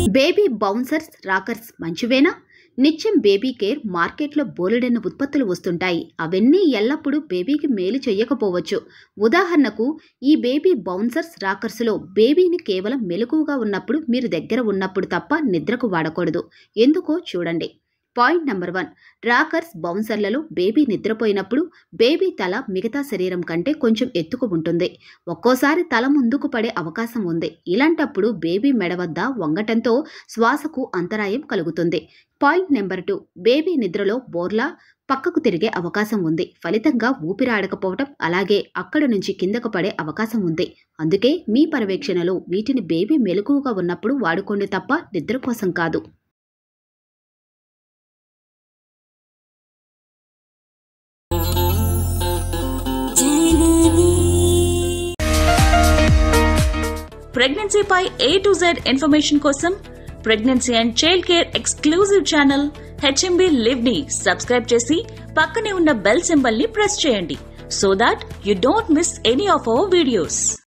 baby bouncers rockers మంచివేనా నిత్యం baby care మార్కెట్లో బోలెడెన్న ఉత్పత్తులు వస్తుంటాయి అవన్నీ ఎల్లప్పుడూ బేబీకి మేలు చేయకపోవచ్చు ఉదాహరణకు ఈ బేబీ బౌన్సర్స్ రాకర్స్లో బేబీని కేవలం మెలకువగా ఉన్నప్పుడు మీరు దగ్గర ఉన్నప్పుడు తప్ప నిద్రకు వాడకూడదు ఎందుకో చూడండి పాయింట్ నెంబర్ వన్ రాకర్స్ బౌన్సర్లలో బేబీ నిద్రపోయినప్పుడు బేబీ తల మిగతా శరీరం కంటే కొంచెం ఎత్తుకు ఉంటుంది ఒక్కోసారి తల ముందుకు పడే అవకాశం ఉంది ఇలాంటప్పుడు బేబీ మెడ వద్ద వంగటంతో శ్వాసకు అంతరాయం కలుగుతుంది పాయింట్ నెంబర్ టూ బేబీ నిద్రలో బోర్లా పక్కకు తిరిగే అవకాశం ఉంది ఫలితంగా ఊపిరాడకపోవటం అలాగే అక్కడ నుంచి కిందకు పడే అవకాశం ఉంది అందుకే మీ పర్యవేక్షణలో వీటిని బేబీ మెలకువగా ఉన్నప్పుడు వాడుకోండి తప్ప నిద్ర కోసం కాదు ప్రెగ్నెన్సీపై ఏ టు జెడ్ ఇన్ఫర్మేషన్ కోసం pregnancy and child care exclusive channel HMB live ని సబ్స్క్రైబ్ చేసి పక్కనే ఉన్న బెల్ సింబల్ ని ప్రెస్ చేయండి so that you don't miss any of our videos